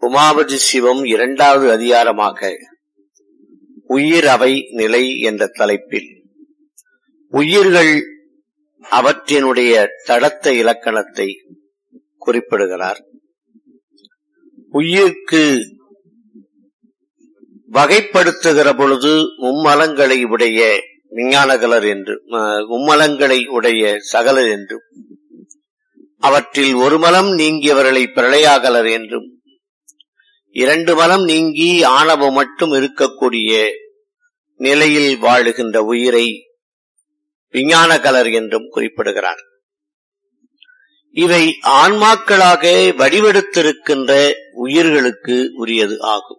உமாபதி சிவம் இரண்டாவது அதிகாரமாக உயிர் அவை நிலை என்ற தலைப்பில் உயிர்கள் அவற்றினுடைய தடத்த இலக்கணத்தை குறிப்பிடுகிறார் உயிர்க்கு வகைப்படுத்துகிற பொழுது மும்மலங்களை உடைய விஞ்ஞானகலர் என்று மும்மலங்களை உடைய சகலர் என்றும் அவற்றில் ஒரு மலம் நீங்கியவர்களை பிரளயாகலர் என்றும் இரண்டு மலம் நீங்கி ஆணவம் மட்டும் இருக்கக்கூடிய நிலையில் வாழுகின்ற உயிரை விஞ்ஞான கலர் என்றும் குறிப்பிடுகிறார் இவை ஆன்மாக்களாக வடிவெடுத்திருக்கின்ற உயிர்களுக்கு உரியது ஆகும்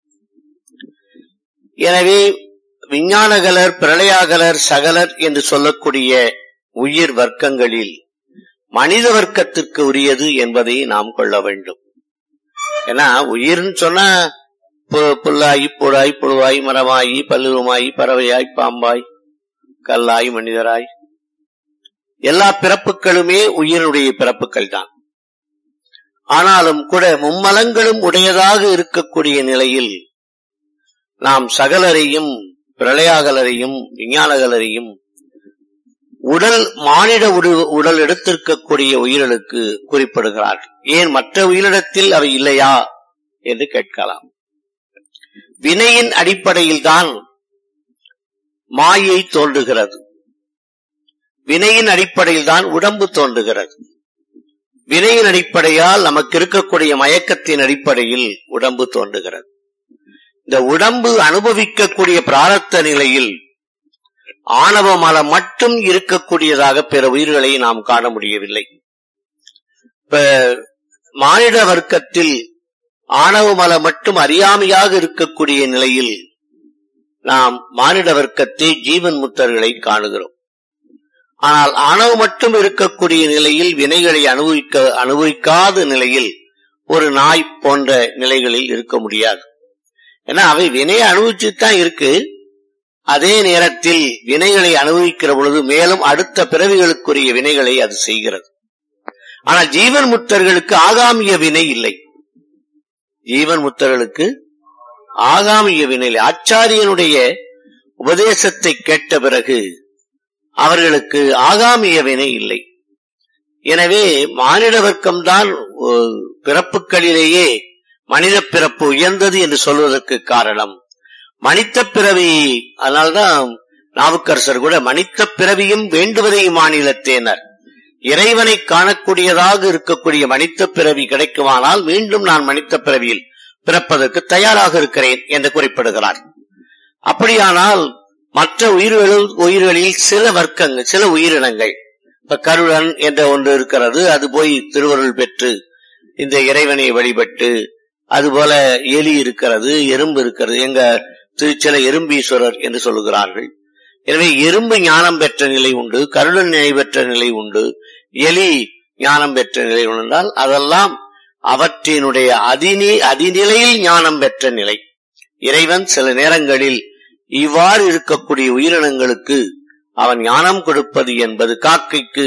எனவே விஞ்ஞானகலர் பிரளயாகலர் சகலர் என்று சொல்லக்கூடிய உயிர் வர்க்கங்களில் மனித வர்க்கத்திற்கு உரியது என்பதை நாம் கொள்ள வேண்டும் ஏன்னா உயிர்னு சொன்னா புல்லாகி புழாய் புழுவாய் மரமாயி பல்லுருமாயி பறவையாய் பாம்பாய் கல்லாய் மனிதராய் எல்லா பிறப்புகளுமே உயிரினுடைய பிறப்புகள் தான் ஆனாலும் கூட மும்மலங்களும் உடையதாக இருக்கக்கூடிய நிலையில் நாம் சகலரையும் பிரளயாகலரையும் விஞ்ஞானகலரையும் உடல் மானிட உடல் எடுத்திருக்கக்கூடிய உயிர்களுக்கு குறிப்பிடுகிறார் ஏன் மற்ற உயிரிடத்தில் அவை இல்லையா என்று கேட்கலாம் வினையின் அடிப்படையில் தான் மாயை தோன்றுகிறது வினையின் அடிப்படையில் தான் உடம்பு தோன்றுகிறது வினையின் அடிப்படையால் நமக்கு இருக்கக்கூடிய மயக்கத்தின் அடிப்படையில் உடம்பு தோன்றுகிறது இந்த உடம்பு அனுபவிக்கக்கூடிய பிராரத்த நிலையில் ஆணவ மலம் மட்டும் இருக்கக்கூடியதாக பிற உயிர்களை நாம் காண முடியவில்லை இப்ப மானிட வர்க்கத்தில் ஆணவ மலம் மட்டும் அறியாமையாக இருக்கக்கூடிய நிலையில் நாம் மானிட வர்க்கத்தை ஜீவன் முத்தர்களை காணுகிறோம் ஆனால் ஆணவம் மட்டும் இருக்கக்கூடிய நிலையில் வினைகளை அனுபவிக்க அனுபவிக்காத நிலையில் ஒரு நாய் போன்ற நிலைகளில் இருக்க முடியாது ஏன்னா அவை வினையை அனுபவிச்சுதான் இருக்கு அதே நேரத்தில் வினைகளை அனுபவிக்கிற பொழுது மேலும் அடுத்த பிறவிகளுக்குரிய வினைகளை அது செய்கிறது ஆனால் ஜீவன் முத்தர்களுக்கு ஆகாமிய வினை இல்லை ஜீவன் முத்தர்களுக்கு ஆகாமிய வினை இல்லை ஆச்சாரியனுடைய உபதேசத்தை கேட்ட பிறகு அவர்களுக்கு ஆகாமிய வினை இல்லை எனவே மானிட வர்க்கம்தான் பிறப்புகளிலேயே மனித பிறப்பு உயர்ந்தது என்று சொல்வதற்கு காரணம் மனித பிறவி அதனால்தான் நாவுக்கரசர் கூட மனித பிறவியும் வேண்டுவதை மாநிலத்தேனர் இறைவனை காணக்கூடியதாக இருக்கக்கூடிய மனித பிறவி கிடைக்குமானால் மீண்டும் நான் மனித பிறவியில் பிறப்பதற்கு தயாராக இருக்கிறேன் என்று குறிப்பிடுகிறார் அப்படியானால் மற்ற உயிர்களில் உயிர்களில் சில வர்க்கங்கள் சில உயிரினங்கள் இப்ப கருடன் என்ற ஒன்று இருக்கிறது அது போய் திருவருள் பெற்று இந்த இறைவனை வழிபட்டு அதுபோல எலி இருக்கிறது எறும்பு இருக்கிறது எங்க திருச்சில எறும்பீஸ்வரர் என்று சொல்லுகிறார்கள் எனவே எறும்பு ஞானம் பெற்ற நிலை உண்டு கருடன் நிலை பெற்ற நிலை உண்டு எலி ஞானம் பெற்ற நிலை உண்டால் அதெல்லாம் அவற்றினுடைய அதினி அதிநிலையில் ஞானம் பெற்ற நிலை இறைவன் சில நேரங்களில் இவ்வாறு இருக்கக்கூடிய உயிரினங்களுக்கு அவன் ஞானம் கொடுப்பது என்பது காக்கைக்கு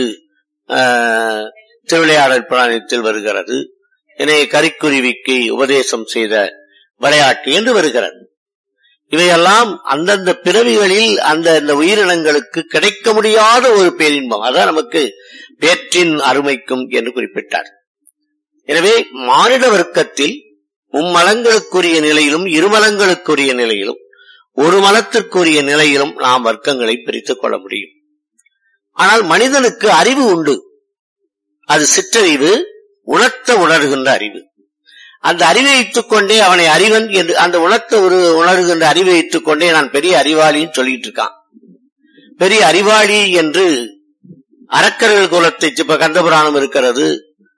திருவிளையாடல் பிராணத்தில் வருகிறது எனவே கரிக்குருவிக்கு உபதேசம் செய்த விளையாட்டு என்று வருகிறது இவையெல்லாம் அந்தந்த பிறவிகளில் அந்த அந்த உயிரினங்களுக்கு கிடைக்க முடியாத ஒரு பேரின்பம் அதான் நமக்கு பேற்றின் அருமைக்கும் என்று குறிப்பிட்டார் எனவே மானிட வர்க்கத்தில் மும்மலங்களுக்குரிய நிலையிலும் இருமலங்களுக்குரிய நிலையிலும் ஒரு மலத்திற்குரிய நிலையிலும் நாம் வர்க்கங்களை பிரித்துக் கொள்ள முடியும் ஆனால் மனிதனுக்கு அறிவு உண்டு அது சிற்றறிவு உணர்த்த உணர்கின்ற அறிவு அந்த அறிவை வைத்துக் கொண்டே அவனை அறிவன் என்று அந்த உணர்த்த ஒரு உணர்கின்ற அறிவை வைத்துக் கொண்டே நான் பெரிய அறிவாளின்னு சொல்லிட்டு இருக்கான் பெரிய அறிவாளி என்று அரக்கர்கள் குலத்தை இப்ப கந்தபுராணம் இருக்கிறது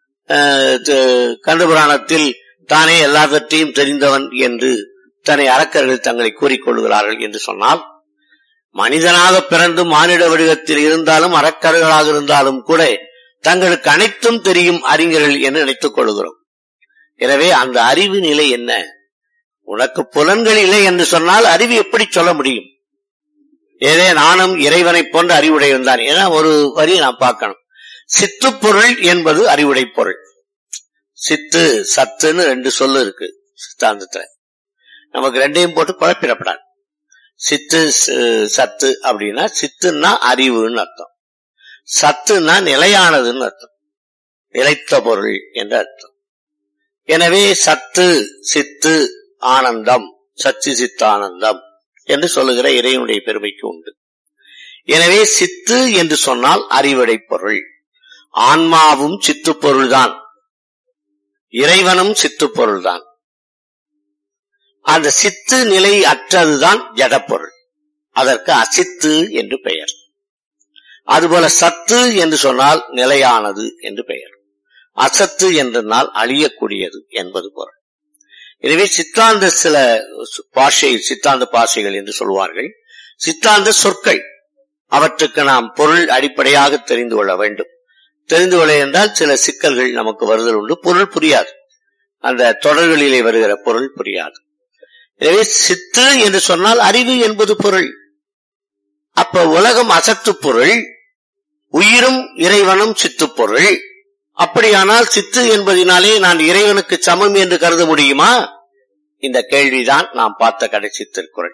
கந்தபுராணத்தில் தானே எல்லாவற்றையும் தெரிந்தவன் என்று தன்னை அரக்கர்கள் தங்களை கூறிக்கொள்கிறார்கள் என்று சொன்னால் மனிதனாக பிறந்து மானிட வடிவத்தில் இருந்தாலும் அரக்கர்களாக இருந்தாலும் கூட தங்களுக்கு அனைத்தும் தெரியும் அறிஞர்கள் என்று நினைத்துக் கொள்கிறோம் எனவே அந்த அறிவு நிலை என்ன உனக்கு புலன்கள் இல்லை என்று சொன்னால் அறிவு எப்படி சொல்ல முடியும் ஏதே நானும் இறைவனை போன்ற அறிவுடையவன் தான் ஏன்னா ஒரு வரியை நான் பார்க்கணும் சித்துப்பொருள் என்பது அறிவுடை பொருள் சித்து சத்துன்னு ரெண்டு சொல்லு இருக்கு சித்தாந்தத்துல நமக்கு ரெண்டையும் போட்டு குழப்பிடப்படாது சித்து ச- சத்து அப்படின்னா சித்துன்னா அறிவுன்னு அர்த்தம் சத்துன்னா நிலையானதுன்னு அர்த்தம் நிலைத்த பொருள் என்று அர்த்தம் எனவே சத்து சித்து ஆனந்தம் சச்சி சித்தானந்தம் என்று சொல்லுகிற இறைவனுடைய பெருமைக்கு உண்டு எனவே சித்து என்று சொன்னால் அறிவடை பொருள் ஆன்மாவும் சித்து பொருள்தான் இறைவனும் சித்து பொருள்தான் அந்த சித்து நிலை அற்றதுதான் ஜடப்பொருள் அதற்கு அசித்து என்று பெயர் அதுபோல சத்து என்று சொன்னால் நிலையானது என்று பெயர் அசத்து என்றால் அழியக்கூடியது என்பது பொருள் எனவே சித்தாந்த சில பாஷை சித்தாந்த பாஷைகள் என்று சொல்வார்கள் சித்தாந்த சொற்கள் அவற்றுக்கு நாம் பொருள் அடிப்படையாக தெரிந்து கொள்ள வேண்டும் தெரிந்து கொள்ள என்றால் சில சிக்கல்கள் நமக்கு வருதல் உண்டு பொருள் புரியாது அந்த தொடர்களிலே வருகிற பொருள் புரியாது எனவே சித்து என்று சொன்னால் அறிவு என்பது பொருள் அப்ப உலகம் அசத்து பொருள் உயிரும் இறைவனும் சித்து பொருள் அப்படியானால் சித்து என்பதினாலே நான் இறைவனுக்கு சமம் என்று கருத முடியுமா இந்த கேள்விதான் நாம் பார்த்த கடைசி திருக்குறள்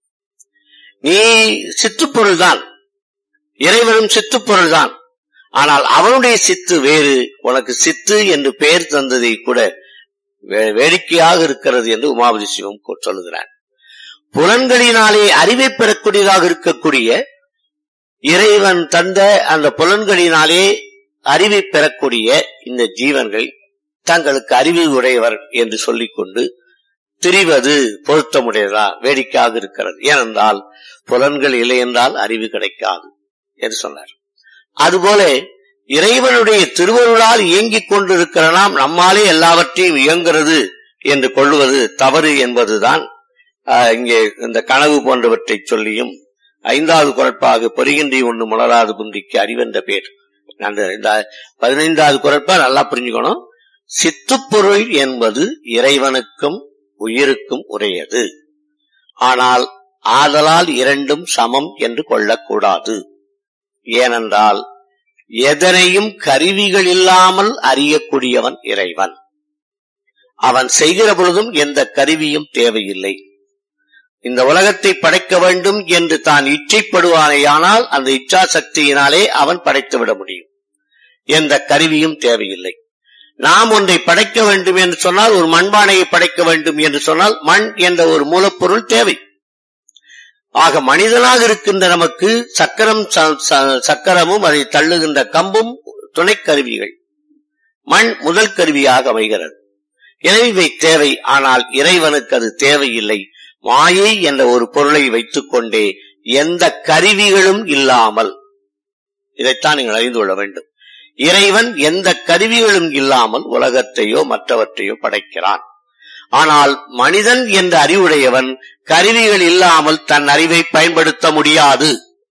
நீ சித்துப்பொருள் தான் இறைவனும் சித்துப்பொருள் தான் ஆனால் அவனுடைய சித்து வேறு உனக்கு சித்து என்று பெயர் தந்ததை கூட வே- வேடிக்கையாக இருக்கிறது என்று உமாபதி சிவம் கூ- சொல்லுகிறார் புலன்களினாலே அறிவை பெறக்கூடியதாக இருக்கக்கூடிய இறைவன் தந்த அந்த புலன்களினாலே அறிவை பெறக்கூடிய இந்த ஜீவன்கள் தங்களுக்கு அறிவு உடையவர் என்று சொல்லிக்கொண்டு திரிவது பொருத்தமுடையதா வேடிக்கையாக இருக்கிறது ஏனென்றால் புலன்கள் இல்லை என்றால் அறிவு கிடைக்காது என்று சொன்னார் அதுபோல இறைவனுடைய திருவருளால் இயங்கிக் கொண்டிருக்கிற நாம் நம்மாலே எல்லாவற்றையும் இயங்குகிறது என்று கொள்வது தவறு என்பதுதான் ஆஹ், இங்கே இந்த கனவு போன்றவற்றை சொல்லியும் ஐந்தாவது குரட்பாக பொறிகின்றி ஒன்று முளராது குன்றிக்கு அறிவென்ற பேர் அந்த இந்த பதினைந்தாவது குரட்பா நல்லா புரிஞ்சுக்கணும் சித்துப்பொருள் என்பது இறைவனுக்கும் உயிருக்கும் உரியது ஆனால் ஆதலால் இரண்டும் சமம் என்று கொள்ளக்கூடாது ஏனென்றால் எதனையும் கருவிகள் இல்லாமல் அறியக்கூடியவன் இறைவன் அவன் செய்கிற பொழுதும் எந்த கருவியும் தேவையில்லை இந்த உலகத்தை படைக்க வேண்டும் என்று தான் இச்சைப்படுவானேயானால் அந்த இச்சா சக்தியினாலே அவன் படைத்து விட முடியும் எந்த கருவியும் தேவையில்லை நாம் ஒன்றை படைக்க வேண்டும் என்று சொன்னால் ஒரு மண்பானையை படைக்க வேண்டும் என்று சொன்னால் மண் என்ற ஒரு மூலப்பொருள் தேவை ஆக மனிதனாக இருக்கின்ற நமக்கு சக்கரம் ச- ச- சக்கரமும் அதை தள்ளுகின்ற கம்பும் துணை கருவிகள் மண் முதல் கருவியாக அமைகிறது எனவே இவை தேவை ஆனால் இறைவனுக்கு அது தேவையில்லை மாயை என்ற ஒரு பொருளை வைத்துக் கொண்டே எந்த கருவிகளும் இல்லாமல் இதைத்தான் நீங்கள் அறிந்து கொள்ள வேண்டும் இறைவன் எந்த கருவிகளும் இல்லாமல் உலகத்தையோ மற்றவற்றையோ படைக்கிறான் ஆனால் மனிதன் என்ற அறிவுடையவன் கருவிகள் இல்லாமல் தன் அறிவை பயன்படுத்த முடியாது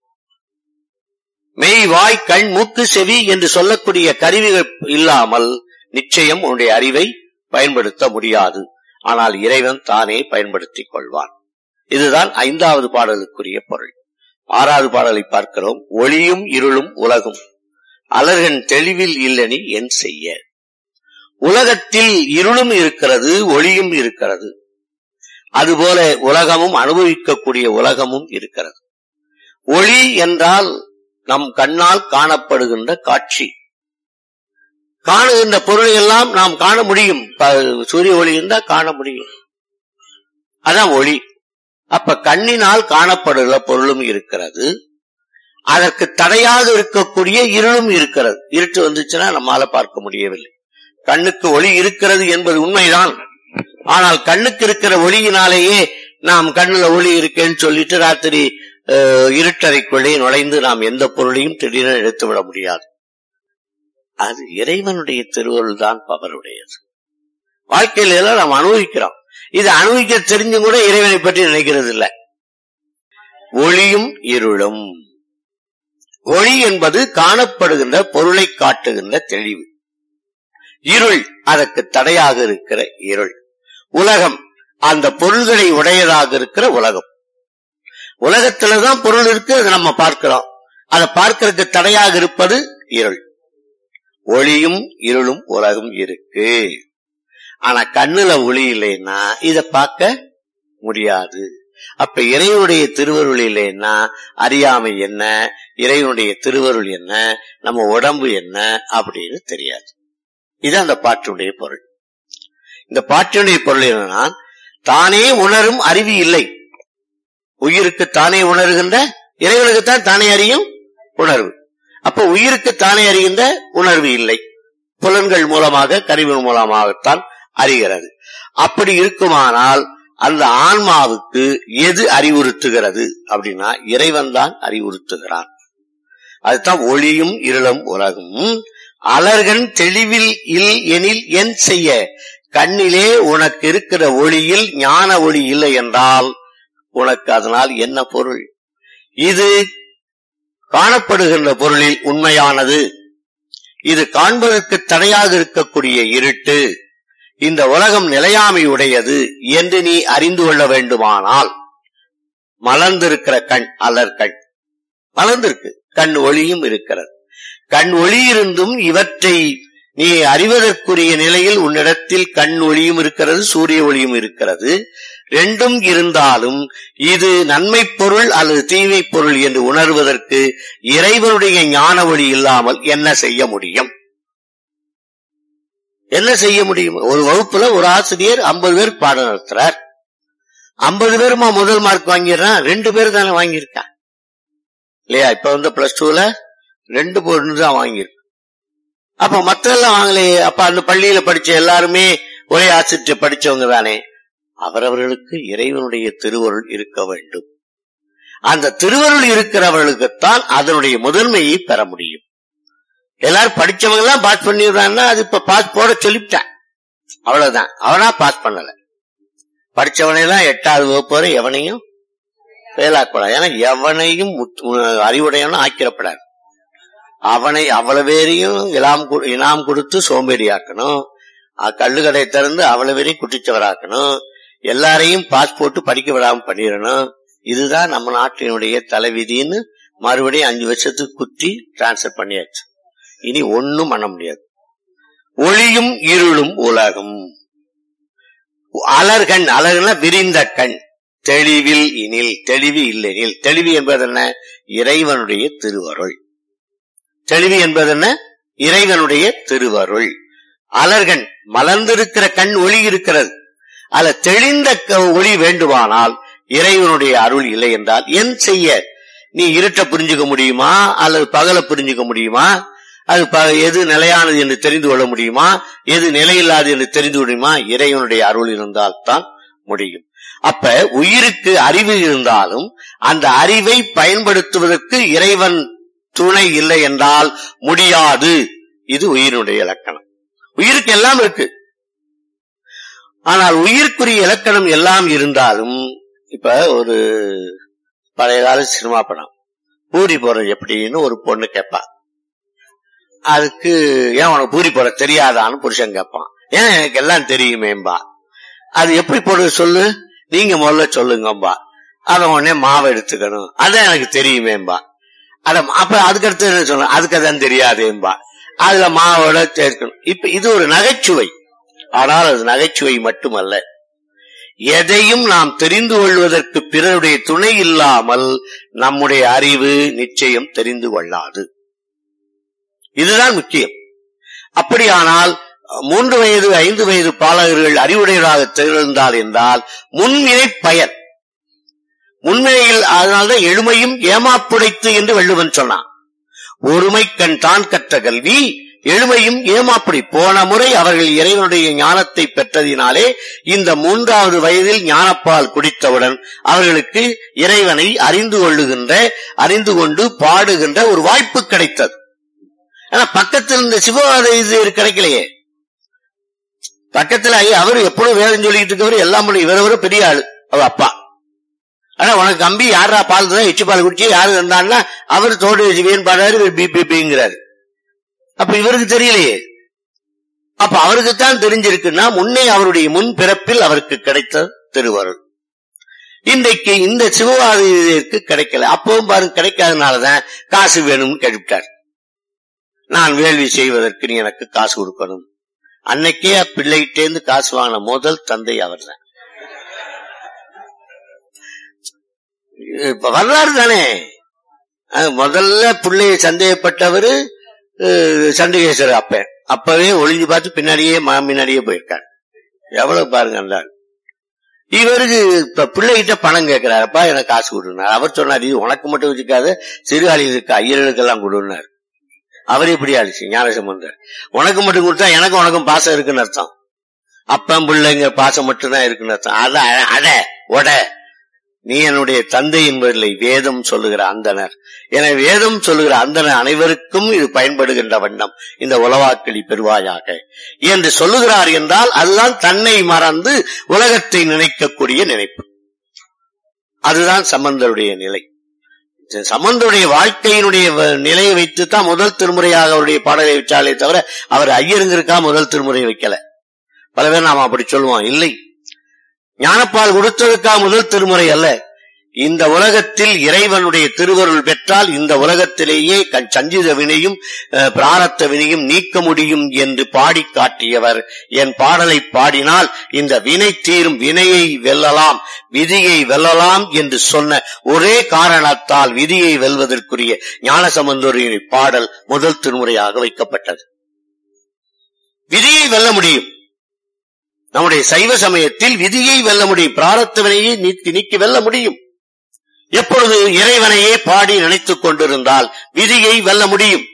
மெய் வாய் கண் மூக்கு செவி என்று சொல்லக்கூடிய கருவிகள் இல்லாமல் நிச்சயம் உன்னுடைய அறிவை பயன்படுத்த முடியாது ஆனால் இறைவன் தானே பயன்படுத்திக் கொள்வான் இதுதான் ஐந்தாவது பாடலுக்குரிய பொருள் ஆறாவது பாடலை பார்க்கிறோம் ஒளியும் இருளும் உலகும் அலர்கன் தெளிவில் இல்லனி என் செய்ய உலகத்தில் இருளும் இருக்கிறது ஒளியும் இருக்கிறது அதுபோல உலகமும் அனுபவிக்கக்கூடிய உலகமும் இருக்கிறது ஒளி என்றால் நம் கண்ணால் காணப்படுகின்ற காட்சி காணுகின்ற பொருளை எல்லாம் நாம் காண முடியும் ப- சூரிய ஒளி இருந்தா காண முடியும் அதான் ஒளி அப்ப கண்ணினால் காணப்படுகிற பொருளும் இருக்கிறது அதற்கு தடையாக இருக்கக்கூடிய இருளும் இருக்கிறது இருட்டு வந்துச்சுன்னா நம்மால பார்க்க முடியவில்லை கண்ணுக்கு ஒளி இருக்கிறது என்பது உண்மைதான் ஆனால் கண்ணுக்கு இருக்கிற ஒளியினாலேயே நாம் கண்ணுல ஒளி இருக்கேன்னு சொல்லிட்டு ராத்திரி அஹ், இருட்டறைக்குள்ளே நுழைந்து நாம் எந்த பொருளையும் திடீரென எடுத்து விட முடியாது அது இறைவனுடைய திருவருள் தான் பவருடையது வாழ்க்கையில எல்லாம் நாம் அனுபவிக்கிறோம் இது அனுபவிக்க தெரிஞ்சும் கூட இறைவனை பற்றி நினைக்கிறது இல்ல ஒளியும் இருளும் ஒளி என்பது காணப்படுகின்ற பொருளை காட்டுகின்ற தெளிவு இருள் அதற்கு தடையாக இருக்கிற இருள் உலகம் அந்த பொருள்களை உடையதாக இருக்கிற உலகம் உலகத்துலதான் பொருள் இருக்கு அதை நம்ம பார்க்கிறோம் அதை பார்க்கறதுக்கு தடையாக இருப்பது இருள் ஒளியும் இருளும் உலகம் இருக்கு ஆனா கண்ணுல ஒளி இல்லைன்னா இத பார்க்க முடியாது அப்ப இறைவனுடைய திருவருள் இல்லைன்னா அறியாமை என்ன இறைவனுடைய திருவருள் என்ன நம்ம உடம்பு என்ன அப்படின்னு தெரியாது இது அந்த பாட்டுடைய பொருள் இந்த பாட்டினுடைய பொருள் என்னன்னா தானே உணரும் அறிவு இல்லை உயிருக்கு தானே உணர்கின்ற இறைவனுக்குத்தான் தானே அறியும் உணர்வு அப்ப உயிருக்கு தானே அறிகின்ற உணர்வு இல்லை புலன்கள் மூலமாக கருவின் மூலமாகத்தான் அறிகிறது அப்படி இருக்குமானால் அந்த ஆன்மாவுக்கு எது அறிவுறுத்துகிறது அப்படின்னா இறைவன் தான் அறிவுறுத்துகிறான் அதுதான் ஒளியும் இருளும் உலகும் அலர்கன் தெளிவில் இல் எனில் என் செய்ய கண்ணிலே உனக்கு இருக்கிற ஒளியில் ஞான ஒளி இல்லை என்றால் உனக்கு அதனால் என்ன பொருள் இது காணப்படுகின்ற பொருளில் உண்மையானது இது காண்பதற்கு தடையாக இருக்கக்கூடிய இருட்டு இந்த உலகம் நிலையாமை உடையது என்று நீ அறிந்து கொள்ள வேண்டுமானால் மலர்ந்திருக்கிற கண் அலர் கண் மலர்ந்திருக்கு கண் ஒளியும் இருக்கிறது கண் ஒளி இருந்தும் இவற்றை நீ அறிவதற்குரிய நிலையில் உன்னிடத்தில் கண் ஒளியும் இருக்கிறது சூரிய ஒளியும் இருக்கிறது ரெண்டும் இருந்தாலும் இது நன்மை பொருள் அல்லது தீமை பொருள் என்று உணர்வதற்கு இறைவனுடைய ஞான ஒளி இல்லாமல் என்ன செய்ய முடியும் என்ன செய்ய முடியும் ஒரு வகுப்புல ஒரு ஆசிரியர் ஐம்பது பேர் பாடம் நடத்துறார் ஐம்பது பேருமா முதல் மார்க் வாங்கிடுறான் ரெண்டு பேர் தானே வாங்கியிருக்கான் இல்லையா இப்ப வந்து பிளஸ் டூல ரெண்டு பொண்ணு தான் வாங்கியிருக்கு அப்ப மத்த எல்லாம் வாங்கலையே அப்ப அந்த பள்ளியில படிச்ச எல்லாருமே ஒரே ஆசிரியர் படிச்சவங்க தானே அவரவர்களுக்கு இறைவனுடைய திருவருள் இருக்க வேண்டும் அந்த திருவருள் இருக்கிறவர்களுக்குத்தான் அதனுடைய முதன்மையை பெற முடியும் எல்லாரும் படிச்சவங்க எல்லாம் பாஸ் பண்ணிடுறான்னா அது இப்ப பாஸ் போட சொல்லிவிட்டேன் அவ்வளவுதான் அவனா பாஸ் பண்ணல படிச்சவனையெல்லாம் எட்டாவது வகுப்பு வரை எவனையும் ஃபெயிலாக்கூடாது ஏன்னா எவனையும் அறிவுடையவனும் ஆக்கிரப்படாது அவனை அவ்வளவு பேரையும் இலாம் இனாம் கொடுத்து சோம்பேறியாக்கணும் கள்ளுக்கடை திறந்து அவ்வளவு பேரையும் குட்டிச்சவராக்கணும் எல்லாரையும் பாஸ் போட்டு படிக்க விடாம பண்ணிடணும் இதுதான் நம்ம நாட்டினுடைய தலைவிதின்னு மறுபடியும் அஞ்சு வருஷத்துக்கு குத்தி டிரான்ஸ்பர் பண்ணியாச்சு இனி ஒன்னும் பண்ண முடியாது ஒளியும் இருளும் உலகம் அலர்கண் அலர்னா விரிந்த கண் தெளிவில் இனில் தெளிவு இல்லெனில் தெளிவு என்பது என்ன இறைவனுடைய திருவருள் தெளிவு என்பது என்ன இறைவனுடைய திருவருள் அலர்கண் மலர்ந்திருக்கிற கண் ஒளி இருக்கிறது அல்ல தெளிந்த ஒளி வேண்டுமானால் இறைவனுடைய அருள் இல்லை என்றால் என் செய்ய நீ இருட்ட புரிஞ்சுக்க முடியுமா அல்லது பகல புரிஞ்சுக்க முடியுமா அது எது நிலையானது என்று தெரிந்து கொள்ள முடியுமா எது நிலையில்லாது என்று தெரிந்து முடியுமா இறைவனுடைய அருள் இருந்தால் தான் முடியும் அப்ப உயிருக்கு அறிவு இருந்தாலும் அந்த அறிவை பயன்படுத்துவதற்கு இறைவன் துணை இல்லை என்றால் முடியாது இது உயிரினுடைய இலக்கணம் உயிருக்கு எல்லாம் இருக்கு ஆனால் உயிர்க்குரிய இலக்கணம் எல்லாம் இருந்தாலும் இப்ப ஒரு பழைய கால சினிமா படம் பூரி போறது எப்படின்னு ஒரு பொண்ணு கேட்பா அதுக்கு ஏன் உனக்கு பூரி போட தெரியாதான்னு புருஷன் கேட்பான் ஏன் எனக்கு எல்லாம் தெரியுமேம்பா அது எப்படி போடுறது சொல்லு நீங்க முதல்ல சொல்லுங்கம்பா அத உடனே மாவை எடுத்துக்கணும் அதான் எனக்கு தெரியுமேம்பா அத அப்ப அதுக்கு அடுத்து என்ன சொல்ல அதுக்கு அதான் தெரியாதேம்பா அதுல மாவோட சேர்க்கணும் இப்ப இது ஒரு நகைச்சுவை ஆனால் அது நகைச்சுவை மட்டுமல்ல எதையும் நாம் தெரிந்து கொள்வதற்கு பிறருடைய துணை இல்லாமல் நம்முடைய அறிவு நிச்சயம் தெரிந்து கொள்ளாது இதுதான் முக்கியம் அப்படியானால் மூன்று வயது ஐந்து வயது பாலகர்கள் அறிவுடையராக திகழ்ந்தால் என்றால் முன்வினை பயன் முன்வினையில் அதனால்தான் எழுமையும் ஏமாப்புடைத்து என்று வள்ளுவன் சொன்னான் ஒருமை கண் தான் கற்ற கல்வி எழுமையும் ஏமாப்படி போன முறை அவர்கள் இறைவனுடைய ஞானத்தை பெற்றதினாலே இந்த மூன்றாவது வயதில் ஞானப்பால் குடித்தவுடன் அவர்களுக்கு இறைவனை அறிந்து கொள்ளுகின்ற அறிந்து கொண்டு பாடுகின்ற ஒரு வாய்ப்பு கிடைத்தது ஆனா பக்கத்தில் இந்த சிவவாத இது கிடைக்கலையே பக்கத்துல அவர் எப்பொழுதும் வேதம் சொல்லிட்டு இருக்கவர் எல்லாம் இவரவர பெரிய ஆளு அவர் அப்பா ஆனா உனக்கு கம்பி யாரா பால் தான் எச்சு பால் குடிச்சு யாரு இருந்தான்னா அவர் தோடு சிவியன் பாடாரு இவர் பிபிபிங்கிறாரு அப்ப இவருக்கு தெரியலையே அப்ப அவருக்கு தான் தெரிஞ்சிருக்குன்னா முன்னே அவருடைய முன் பிறப்பில் அவருக்கு கிடைத்த திருவருள் இன்றைக்கு இந்த சிவவாதிக்கு கிடைக்கல அப்பவும் பாருங்க கிடைக்காதனாலதான் காசு வேணும்னு கேட்டுவிட்டார் நான் வேள்வி செய்வதற்கு நீ எனக்கு காசு கொடுக்கணும் அன்னைக்கே பிள்ளைகிட்டேந்து காசு வாங்கின முதல் தந்தை அவர் தான் இப்ப வரலாறு தானே அது முதல்ல பிள்ளைய சந்தேகப்பட்டவரு அஹ், சண்டிகேஸ்வரர் அப்ப அப்பவே ஒளிஞ்சு பார்த்து பின்னாடியே மா பின்னாடியே போயிருக்காரு எவ்வளவு பாருங்க அந்த ஆள். இவருக்கு இப்ப பிள்ளைகிட்ட பணம் கேட்கிறாருப்பா எனக்கு காசு கொடுனார் அவர் சொன்னார் இது உனக்கு மட்டும் வச்சுக்காத சிறுகாலிகளுக்கு ஐயர்களுக்கெல்லாம் கொடுனார் அவர் எப்படி ஆச்சு ஞானசம்பந்தர் உனக்கு மட்டும் கொடுத்தா எனக்கு உனக்கும் பாசம் இருக்குன்னு அர்த்தம் அப்பன் பிள்ளைங்க பாசம் மட்டும்தான் இருக்குன்னு அர்த்தம் அத அட உட நீ என்னுடைய தந்தை என்பதில்லை வேதம் சொல்லுகிற அந்தனர் எனவே வேதம் சொல்லுகிற அந்தனர் அனைவருக்கும் இது பயன்படுகின்ற வண்ணம் இந்த உலவாக்களி பெறுவாயாக என்று சொல்லுகிறார் என்றால் அதுதான் தன்னை மறந்து உலகத்தை நினைக்கக்கூடிய நினைப்பு அதுதான் சம்பந்தருடைய நிலை சம்பந்தருடைய வாழ்க்கையினுடைய வ- நிலையை வைத்து தான் முதல் திருமுறையாக அவருடைய பாடலை வச்சாலே தவிர அவர் ஐயருங்கிருக்கா முதல் திருமுறை வைக்கல பல பேர் நாம அப்படி சொல்லுவோம் இல்லை ஞானப்பால் கொடுத்ததுக்கா முதல் திருமுறை அல்ல இந்த உலகத்தில் இறைவனுடைய திருவருள் பெற்றால் இந்த உலகத்திலேயே கண் சஞ்சித வினையும் அஹ், பிராரத்த வினையும் நீக்க முடியும் என்று பாடி காட்டியவர் என் பாடலை பாடினால் இந்த வினை தீரும் வினையை வெல்லலாம் விதியை வெல்லலாம் என்று சொன்ன ஒரே காரணத்தால் விதியை வெல்வதற்குரிய ஞானசம்பந்தரின் பாடல் முதல் திருமுறையாக வைக்கப்பட்டது விதியை வெல்ல முடியும் நம்முடைய சைவ சமயத்தில் விதியை வெல்ல முடியும் பிராரத்த வினையை நீக்கி நீக்கி வெல்ல முடியும் எப்பொழுது இறைவனையே பாடி நினைத்துக் கொண்டிருந்தால் விதியை வெல்ல முடியும்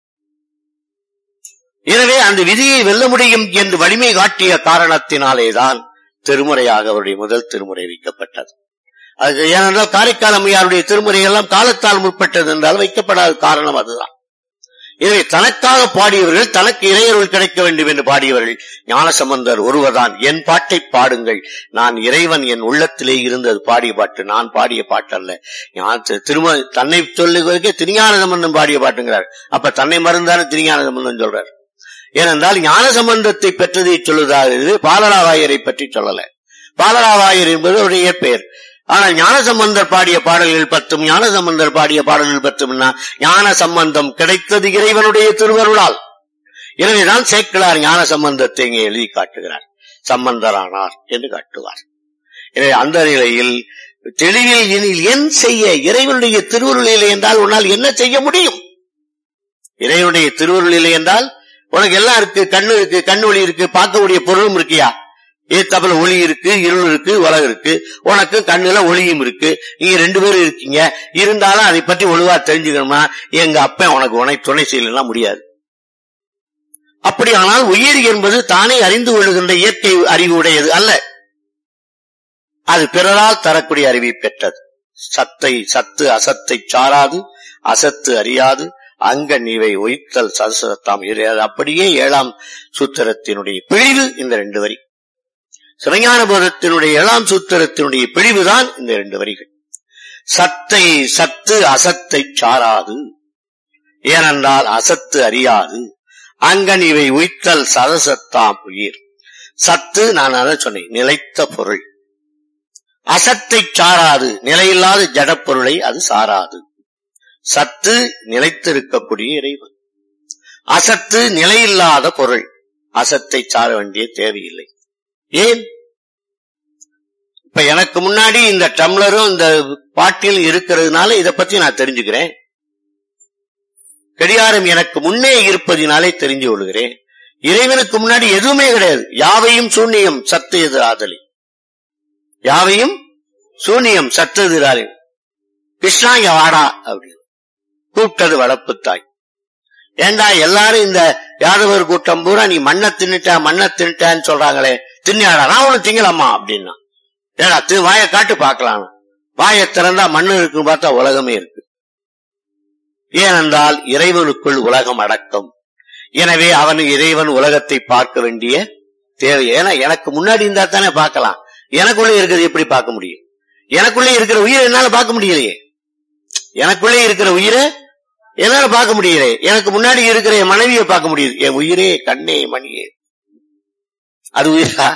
எனவே அந்த விதியை வெல்ல முடியும் என்று வலிமை காட்டிய காரணத்தினாலேதான் திருமுறையாக அவருடைய முதல் திருமுறை வைக்கப்பட்டது அது ஏனென்றால் காரைக்கால் அம்மையாருடைய திருமுறை எல்லாம் காலத்தால் முற்பட்டது என்றால் வைக்கப்படாத காரணம் அதுதான் எனவே தனக்காக பாடியவர்கள் தனக்கு இறையருள் கிடைக்க வேண்டும் என்று பாடியவர்கள் ஞானசம்பந்தர் ஒருவர்தான் என் பாட்டை பாடுங்கள் நான் இறைவன் என் உள்ளத்திலே இருந்தது பாடிய பாட்டு நான் பாடிய பாட்டு அல்ல ஞான- திரும தன்னை சொல்லுவதற்கே திருஞான சம்பந்தம் பாடிய பாட்டுங்கிறார் அப்ப தன்னை மறந்தான திருஞான சம்பந்தம் சொல்றார் ஏனென்றால் ஞான சம்பந்தத்தை பெற்றதை சொல்லுதாவது பாலராவாயரை பற்றி சொல்லல பாலராவாயர் என்பது அவருடைய பெயர் ஆனால் ஞான சம்பந்தர் பாடிய பாடல்கள் பத்தும் ஞான சம்பந்தர் பாடிய பாடல்கள் பத்தும்னா ஞான சம்பந்தம் கிடைத்தது இறைவனுடைய திருவருளால் எனவேதான் சேக்கிழார் ஞான சம்பந்தத்தை இங்கே எழுதி காட்டுகிறார் சம்பந்தரானார் என்று காட்டுவார் எனவே அந்த நிலையில் தெளிவில் எனில் என் செய்ய இறைவனுடைய திருவருள் இல்லை என்றால் உன்னால் என்ன செய்ய முடியும் இறைவனுடைய திருவருள் இல்லை என்றால் உனக்கு எல்லாம் இருக்கு கண்ணு இருக்கு கண்ணு ஒளி இருக்கு பார்க்கக்கூடிய பொருளும் இருக்கியா ஏத்தாப்புல ஒளி இருக்கு இருள் இருக்கு உலகம் இருக்கு உனக்கு கண்ணுல ஒளியும் இருக்கு நீங்க ரெண்டு பேரும் இருக்கீங்க இருந்தாலும் அதை பற்றி ஒழுவா தெரிஞ்சுக்கணுமா எங்க அப்பன் உனக்கு உனை துணை செய்யலாம் முடியாது அப்படியானால் உயிர் என்பது தானே அறிந்து கொள்ளுகின்ற இயற்கை அறிவு உடையது அல்ல அது பிறரால் தரக்கூடிய அறிவை பெற்றது சத்தை சத்து அசத்தை சாராது அசத்து அறியாது அங்க நீவை ஒய்த்தல் சதசதத்தாம் இரு அது அப்படியே ஏழாம் சூத்திரத்தினுடைய பிழிவு இந்த ரெண்டு வரி சிவஞான போதத்தினுடைய ஏழாம் சூத்திரத்தினுடைய பிழிவுதான் இந்த ரெண்டு வரிகள் சத்தை சத்து அசத்தை சாராது ஏனென்றால் அசத்து அறியாது அங்கன் இவை உய்த்தல் சதசத்தாம் உயிர் சத்து நான் அதை சொன்னேன் நிலைத்த பொருள் அசத்தை சாராது நிலையில்லாத ஜடப்பொருளை அது சாராது சத்து நிலைத்திருக்கக்கூடிய இறைவன் அசத்து நிலையில்லாத பொருள் அசத்தை சார வேண்டிய தேவையில்லை ஏன் இப்ப எனக்கு முன்னாடி இந்த டம்ளரும் இந்த பாட்டில் இருக்கிறதுனால இதை பத்தி நான் தெரிஞ்சுக்கிறேன் கடிகாரம் எனக்கு முன்னே இருப்பதினாலே தெரிஞ்சு கொள்கிறேன் இறைவனுக்கு முன்னாடி எதுவுமே கிடையாது யாவையும் சூன்யம் சத்து எது ஆதலி யாவையும் சூன்யம் சத்தது ராலி கிருஷ்ணா இங்க வாடா அப்படின்னு கூப்பிட்டது வளர்ப்பு தாய் ஏண்டா எல்லாரும் இந்த யாதவர் கூட்டம் பூரா நீ மண்ணை தின்னுட்ட மண்ணை தின்னுட்டான்னு சொல்றாங்களே தின்னாடா நான் ஒண்ணு திங்கலாமா அப்படின்னா ஏடா தி வாயை காட்டு பார்க்கலாம் வாயை திறந்தா மண்ணு இருக்குன்னு பார்த்தா உலகமே இருக்கு ஏனென்றால் இறைவனுக்குள் உலகம் அடக்கம் எனவே அவன் இறைவன் உலகத்தை பார்க்க வேண்டிய தேவை ஏன்னா எனக்கு முன்னாடி இருந்தா தானே பார்க்கலாம் எனக்குள்ளே இருக்கிறது எப்படி பார்க்க முடியும் எனக்குள்ளே இருக்கிற உயிரை என்னால பார்க்க முடியலையே எனக்குள்ளே இருக்கிற உயிரை என்னால பார்க்க முடியல எனக்கு முன்னாடி இருக்கிற என் மனைவியை பார்க்க முடியுது என் உயிரே கண்ணே மணியே அது உயிரா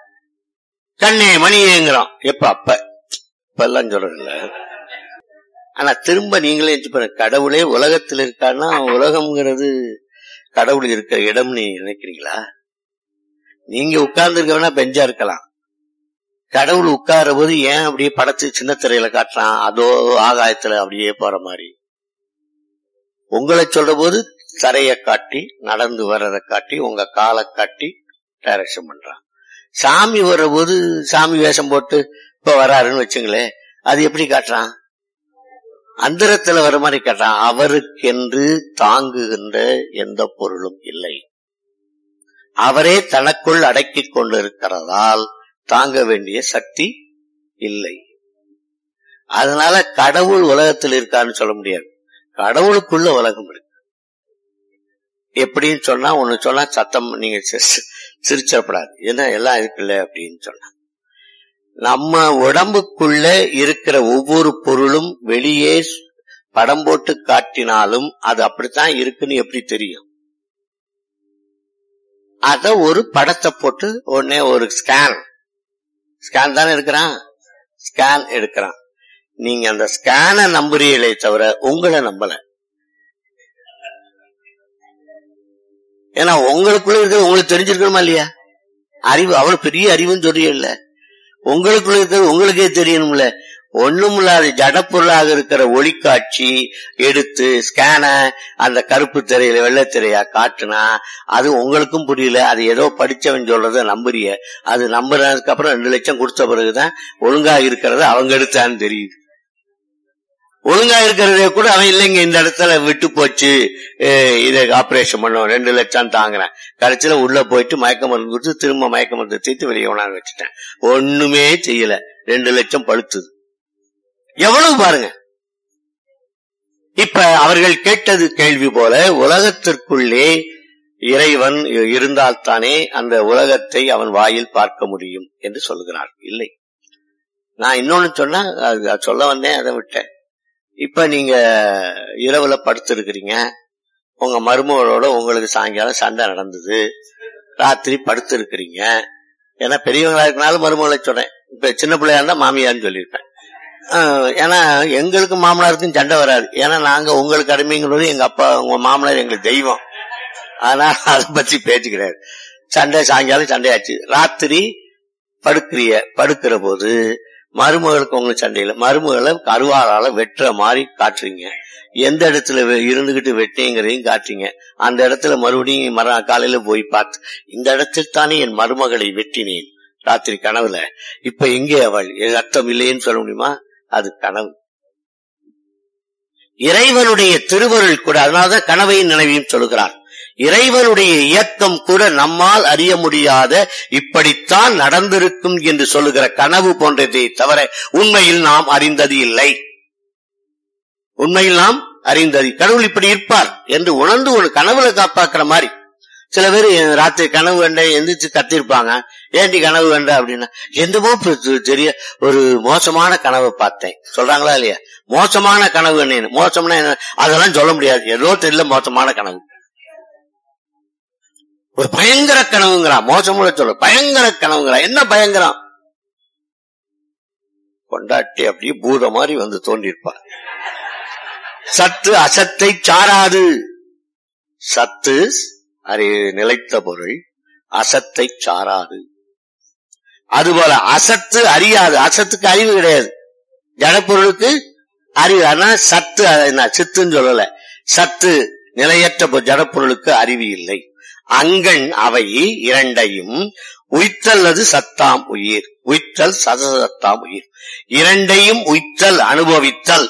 கண்ணே மணியேங்கிறான் எப்ப அப்ப இப்ப எல்லாம் சொல்றதில்ல ஆனா திரும்ப நீங்களே யோசிச்சு பாருங்க கடவுளே உலகத்தில் இருக்கான்னா உலகம்ங்கிறது கடவுள் இருக்கிற இடம் நீ நினைக்கிறீங்களா நீங்க உட்கார்ந்து இருக்க வேணா பெஞ்சா இருக்கலாம் கடவுள் உட்கார போது ஏன் அப்படியே படத்து சின்ன திரையில காட்டுறான் அதோ ஆகாயத்துல அப்படியே போற மாதிரி உங்களை சொல்ற போது தரைய காட்டி நடந்து வர்றதை காட்டி உங்க காலை காட்டி டைரக்ஷன் பண்றான் சாமி வர்றபோது சாமி வேஷம் போட்டு இப்ப வராருன்னு வச்சுங்களேன் அது எப்படி காட்டுறான் அந்தரத்துல வர மாதிரி காட்டுறான் அவருக்கென்று தாங்குகின்ற எந்த பொருளும் இல்லை அவரே தனக்குள் அடக்கிக் கொண்டிருக்கிறதால் தாங்க வேண்டிய சக்தி இல்லை அதனால கடவுள் உலகத்தில் இருக்கான்னு சொல்ல முடியாது கடவுளுக்குள்ள உலகம் இருக்கு எப்படின்னு சொன்னா ஒண்ணு சொன்னா சத்தம் நீங்க சி- சிரிச்சிடப்படாது ஏன்னா எல்லாம் இருக்குல்ல அப்படின்னு சொன்னா நம்ம உடம்புக்குள்ள இருக்கிற ஒவ்வொரு பொருளும் வெளியே படம் போட்டு காட்டினாலும் அது அப்படித்தான் இருக்குன்னு எப்படி தெரியும் அத ஒரு படத்தை போட்டு உடனே ஒரு ஸ்கேன் ஸ்கேன் தானே எடுக்கிறான் ஸ்கேன் எடுக்கிறான் நீங்க அந்த ஸ்கேனை நம்புறீங்களே தவிர உங்களை நம்பல ஏன்னா உங்களுக்குள்ள இருக்கிறது உங்களுக்கு தெரிஞ்சிருக்கணுமா இல்லையா அறிவு அவ்வளவு பெரிய அறிவுன்னு சொல்றீங்கல்ல உங்களுக்குள்ள இருக்கிறது உங்களுக்கே தெரியணும்ல ஒண்ணுமில்லாத ஜடப்பொருளாக இருக்கிற ஒளிக்காட்சி எடுத்து ஸ்கேன அந்த கருப்பு திரையில வெள்ளைத்திரையா காட்டுனா அது உங்களுக்கும் புரியல அது ஏதோ படிச்சவன் சொல்றத நம்புறிய அது நம்புறதுக்கு அப்புறம் ரெண்டு லட்சம் கொடுத்த பிறகுதான் ஒழுங்கா இருக்கிறத அவங்க எடுத்தான்னு தெரியுது ஒழுங்கா இருக்கிறதே கூட அவன் இல்லைங்க இந்த இடத்துல விட்டு போச்சு அஹ் இதை ஆபரேஷன் பண்ணுவோம் ரெண்டு லட்சம் தாங்குறேன் கடைசியில உள்ள போயிட்டு மயக்க மருந்து கொடுத்து திரும்ப மயக்க மருந்து தீர்த்து வெளியே கொண்டாந்து வச்சுட்டேன் ஒண்ணுமே செய்யல ரெண்டு லட்சம் பழுத்துது எவ்வளவு பாருங்க இப்ப அவர்கள் கேட்டது கேள்வி போல உலகத்திற்குள்ளே இறைவன் இருந்தால்தானே அந்த உலகத்தை அவன் வாயில் பார்க்க முடியும் என்று சொல்லுகிறார் இல்லை நான் இன்னொன்னு சொன்னா அது அது சொல்ல வந்தேன் அதை விட்டேன் இப்ப நீங்க இரவுல படுத்திருக்கிறீங்க உங்க மருமகளோட உங்களுக்கு சாயங்காலம் சண்டை நடந்தது ராத்திரி படுத்து இருக்கிறீங்க ஏன்னா பெரியவங்களா இருக்கனாலும் மருமகளை சொல்றேன் இப்ப சின்ன பிள்ளையா இருந்தா மாமியான்னு சொல்லியிருப்பேன் ஆஹ் ஏன்னா எங்களுக்கு மாமனாருக்கும் சண்டை வராது ஏன்னா நாங்க உங்களுக்கு அடிமைங்கிறது எங்க அப்பா உங்க மாமனார் எங்களுக்கு தெய்வம் ஆனா அதை பத்தி பேச்சு கிடையாது சண்டை சாயங்காலம் சண்டையாச்சு ராத்திரி படுக்கிறிய படுக்கிற போது மருமகளுக்கு உங்களுக்கு சண்டையில மருமகளை கருவாளால வெட்டுற மாதிரி காட்டுறீங்க எந்த இடத்துல வெ- இருந்துகிட்டு வெட்டிங்கிறதையும் காட்டுறீங்க அந்த இடத்துல மறுபடியும் மர காலையில போய் பார்த்து இந்த இடத்தில் தானே என் மருமகளை வெட்டினேன் ராத்திரி கனவுல இப்ப எங்கே அவள் என் அர்த்தம் இல்லையேன்னு சொல்ல முடியுமா அது கனவு இறைவனுடைய திருவருள் கூட அதனாலதான் கனவையும் நினைவையும் சொல்கிறார் இறைவனுடைய இயக்கம் கூட நம்மால் அறிய முடியாத இப்படித்தான் நடந்திருக்கும் என்று சொல்லுகிற கனவு போன்றதை தவிர உண்மையில் நாம் அறிந்தது இல்லை உண்மையில் நாம் அறிந்தது கடவுள் இப்படி இருப்பார் என்று உணர்ந்து ஒரு கனவுல காப்பாக்குற மாதிரி சில பேர் ராத்திரி கனவு கண்ட எந்திரிச்சு கத்திருப்பாங்க ஏண்டி கனவு கண்ட அப்படின்னா எந்தமோ பெ- தெரிய ஒரு மோசமான கனவை பார்த்தேன் சொல்றாங்களா இல்லையா மோசமான கனவு என்ன மோசம்னா என்ன அதெல்லாம் சொல்ல முடியாது ஏதோ தெரியல மோசமான கனவு ஒரு பயங்கர கனவுங்கிறான் மோசமுள்ள சொல்ல பயங்கர கனவுங்கிறான் என்ன பயங்கரம் கொண்டாட்டி அப்படியே பூத மாதிரி வந்து தோன்றியிருப்பார் சத்து அசத்தை சாராது சத்து அறி நிலைத்த பொருள் அசத்தை சாராது அதுபோல அசத்து அறியாது அசத்துக்கு அறிவு கிடையாது ஜடப்பொருளுக்கு அறிவு ஆனா சத்து அது என்ன சித்துன்னு சொல்லல சத்து நிலையற்ற பொ- ஜடப்பொருளுக்கு அறிவு இல்லை அங்கண் அவை இரண்டையும் உய்த்தல் அது சத்தாம் உயிர் உய்த்தல் சதசத்தாம் உயிர் இரண்டையும் உய்த்தல் அனுபவித்தல்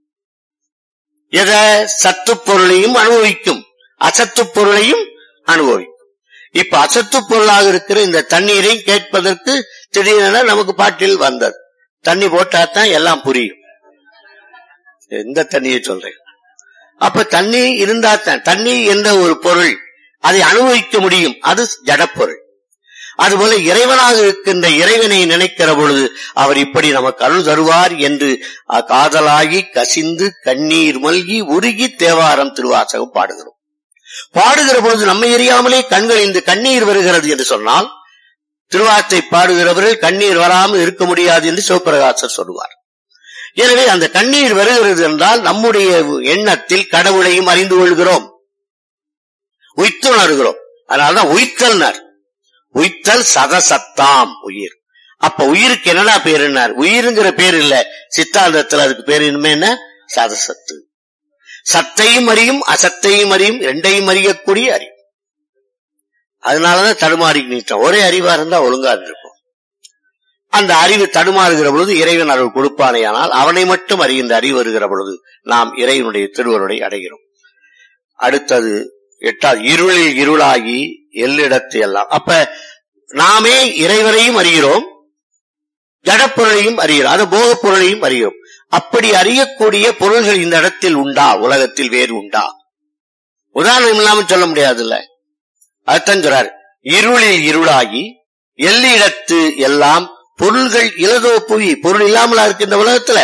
எத சத்து பொருளையும் அனுபவிக்கும் அசத்து பொருளையும் அனுபவிக்கும் இப்ப அசத்து பொருளாக இருக்கிற இந்த தண்ணீரை கேட்பதற்கு திடீரென நமக்கு பாட்டில் வந்தது தண்ணி போட்டாதான் எல்லாம் புரியும் எந்த தண்ணியை சொல்றேன் அப்ப தண்ணி இருந்தா தான் தண்ணி என்ற ஒரு பொருள் அதை அனுபவிக்க முடியும் அது ஜடப்பொருள் அதுபோல இறைவனாக இருக்கின்ற இறைவனை நினைக்கிற பொழுது அவர் இப்படி நமக்கு அருள் தருவார் என்று அ- காதலாகி கசிந்து கண்ணீர் மல்கி உருகி தேவாரம் திருவாசகம் பாடுகிறோம் பாடுகிற பொழுது நம்மை எறியாமலே கண்கள் இந்த கண்ணீர் வருகிறது என்று சொன்னால் திருவாத்தை பாடுகிறவர்கள் கண்ணீர் வராமல் இருக்க முடியாது என்று சிவபிரகாசர் சொல்லுவார் எனவே அந்த கண்ணீர் வருகிறது என்றால் நம்முடைய எண்ணத்தில் கடவுளையும் அறிந்து கொள்கிறோம் உய்த்துணர்கிறோம் அதனாலதான் உய்த்தல்னர் உய்த்தல் சதசத்தாம் உயிர் அப்ப உயிருக்கு என்னடா பேருன்னார் உயிருங்கிற பேர் இல்ல சித்தாந்தத்துல அதுக்கு பேர் இனிமே என்ன சதசத்து சத்தையும் அறியும் அசத்தையும் அறியும் ரெண்டையும் அறியக்கூடிய அறிவு அதனாலதான் தடுமாறி நீட்டம் ஒரே அறிவா இருந்தா ஒழுங்கா இருக்கும் அந்த அறிவு தடுமாறுகிற பொழுது இறைவன் அருள் கொடுப்பானேயானால் அவனை மட்டும் அறிகின்ற அறிவு வருகிற பொழுது நாம் இறைவனுடைய திருவருளை அடைகிறோம் அடுத்தது எட்டாவது இருளில் இருளாகி எல்லிடத்து எல்லாம் அப்ப நாமே இறைவனையும் அறிகிறோம் ஜடப்பொருளையும் அறிகிறோம் அது போகப் பொருளையும் அறிகிறோம் அப்படி அறியக்கூடிய பொருள்கள் இந்த இடத்தில் உண்டா உலகத்தில் வேறு உண்டா உதாரணம் இல்லாமல் சொல்ல முடியாதுல்ல அதுதான் சொல்றார் இருளில் இருளாகி எல்லிடத்து எல்லாம் பொருள்கள் இலதோ புவி பொருள் இல்லாமலா இருக்கு இந்த உலகத்துல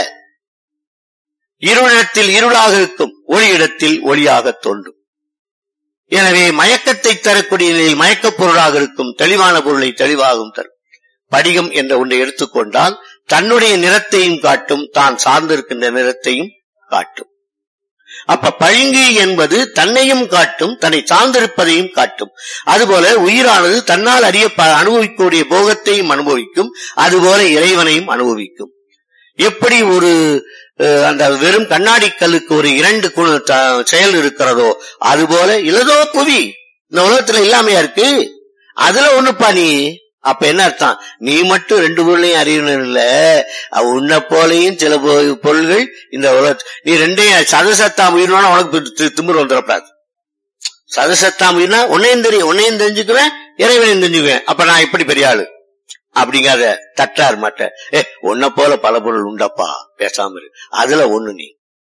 இருளிடத்தில் இருளாக இருக்கும் ஒளியிடத்தில் ஒளியாக தோன்றும் எனவே மயக்கத்தை தரக்கூடிய நிலையில் மயக்கப் பொருளாக இருக்கும் தெளிவான பொருளை தெளிவாகவும் தரும் படிகம் என்ற ஒன்றை எடுத்துக்கொண்டால் தன்னுடைய நிறத்தையும் காட்டும் தான் சார்ந்திருக்கின்ற நிறத்தையும் காட்டும் அப்ப பழுங்கி என்பது தன்னையும் காட்டும் தன்னை சார்ந்திருப்பதையும் காட்டும் அதுபோல உயிரானது தன்னால் அறிய அனுபவிக்கக்கூடிய போகத்தையும் அனுபவிக்கும் அதுபோல இறைவனையும் அனுபவிக்கும் எப்படி ஒரு அந்த வெறும் கண்ணாடி கல்லுக்கு ஒரு இரண்டு செயல் இருக்கிறதோ அதுபோல இலதோ புவி இந்த உலகத்துல இல்லாமையா இருக்கு அதுல ஒண்ணுப்பா நீ அப்ப என்ன அர்த்தம் நீ மட்டும் ரெண்டு பொருளையும் அறியணும் இல்ல உன்னை போலையும் சில பொருள்கள் இந்த உலக நீ ரெண்டையும் சதசத்தாம் உயிர்னா உனக்கு திமிர் வந்துடக்கூடாது சதசத்தாம் உயிர்னா உன்னையும் தெரியும் உன்னையும் தெரிஞ்சுக்குவேன் இறைவனையும் தெரிஞ்சுக்குவேன் அப்ப நான் எப்படி பெரிய ஆளு அப்படிங்காத தட்டார் மாட்ட ஏ உன்னை போல பல பொருள் உண்டப்பா பேசாம இரு அதுல ஒண்ணு நீ